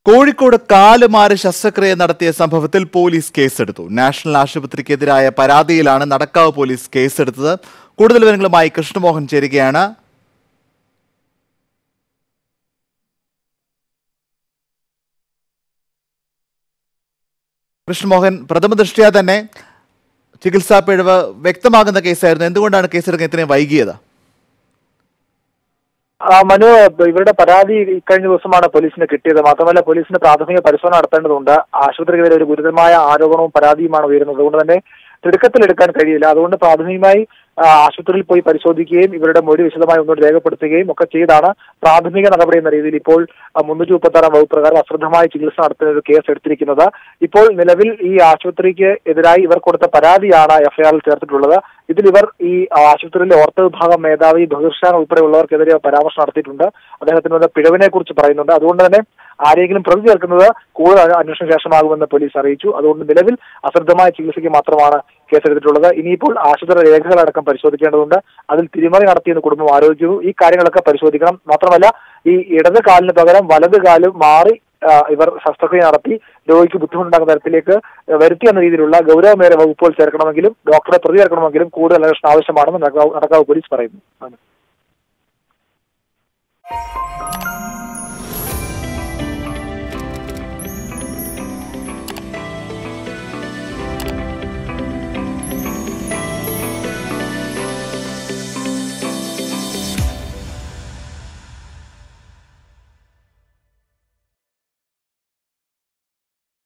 കോഴിക്കോട് കാലുമാറി ശസ്ത്രക്രിയ നടത്തിയ സംഭവത്തിൽ പോലീസ് കേസെടുത്തു നാഷണൽ ആശുപത്രിക്കെതിരായ പരാതിയിലാണ് നടക്കാവ് പോലീസ് കേസെടുത്തത് കൂടുതൽ വിവരങ്ങളുമായി കൃഷ്ണമോഹൻ ചേരുകയാണ് കൃഷ്ണമോഹൻ പ്രഥമ ദൃഷ്ട്യാ തന്നെ ചികിത്സാ പിഴവ് വ്യക്തമാകുന്ന കേസായിരുന്നു എന്തുകൊണ്ടാണ് കേസെടുക്കാൻ ഇത്രയും വൈകിയത് ആ, മനു ഇവരുടെ പരാതി ഇക്കഴിഞ്ഞ ദിവസമാണ് പോലീസിന് കിട്ടിയത് മാത്രമല്ല പോലീസിന് പ്രാഥമിക പരിശോധന നടത്തേണ്ടതുണ്ട് ആശുപത്രിക്കെതിരെ ഒരു ഗുരുതരമായ ആരോപണവും പരാതിയുമാണ് ഉയരുന്നത് അതുകൊണ്ട് തന്നെ തിടുക്കത്തിലെടുക്കാൻ കഴിയില്ല അതുകൊണ്ട് പ്രാഥമികമായി ആ, ആശുപത്രിയിൽ പോയി പരിശോധിക്കുകയും ഇവരുടെ മൊഴി വിശദമായി ഒന്നുകൂടി രേഖപ്പെടുത്തുകയും ഒക്കെ ചെയ്താണ് പ്രാഥമിക നടപടി എന്ന രീതിയിൽ ഇപ്പോൾ മുന്നൂറ്റി മുപ്പത്തി ആറാം വകുപ്പ് പ്രകാരം അശ്രദ്ധമായ ചികിത്സ നടത്തുന്ന ഒരു കേസ് എടുത്തിരിക്കുന്നത് ഇപ്പോൾ നിലവിൽ ഈ ആശുപത്രിക്ക് എതിരായി ഇവർ കൊടുത്ത പരാതിയാണ് എഫ്ഐആറിൽ ചേർത്തിട്ടുള്ളത് ഇതിൽ ഇവർ ഈ ആശുപത്രിയിലെ ഓർത്തോ വിഭാഗം മേധാവി ബഹിർഷാൻ ഉൾപ്പെടെയുള്ളവർക്കെതിരെ പരാമർശം നടത്തിയിട്ടുണ്ട് അദ്ദേഹത്തിന് വന്ന പിഴവിനെ കുറിച്ച് പറയുന്നുണ്ട് അതുകൊണ്ട് തന്നെ ആരെങ്കിലും പ്രതി ചേർക്കുന്നത് കൂടുതൽ അന്വേഷണ ശേഷമാകുമെന്ന് പോലീസ് അറിയിച്ചു അതുകൊണ്ട് നിലവിൽ അശ്രദ്ധമായ ചികിത്സയ്ക്ക് മാത്രമാണ് കേസെടുത്തിട്ടുള്ളത് ഇനിയിപ്പോൾ ആശുപത്രി രേഖകളടക്കം പരിശോധിക്കേണ്ടതുണ്ട് അതിൽ തിരിമറി നടത്തിയെന്ന് കുടുംബം ആരോപിക്കുന്നു ഈ കാര്യങ്ങളൊക്കെ പരിശോധിക്കണം മാത്രമല്ല ഈ ഇടത് കാലിന് പകരം വലത് കാല് മാറി ആ, ഇവർ ശസ്ത്രക്രിയ നടത്തി രോഗിക്ക് ബുദ്ധിമുട്ടുണ്ടാകുന്ന തരത്തിലേക്ക് വരുത്തി എന്ന രീതിയിലുള്ള ഗൗരവമേറിയ വകുപ്പുകൾ ചേർക്കണമെങ്കിലും ഡോക്ടറെ പ്രതി ചേർക്കണമെങ്കിലും കൂടുതൽ അന്വേഷണം ആവശ്യമാണെന്ന് നടക്കാവ് നടക്കാവ് പോലീസ് പറയുന്നു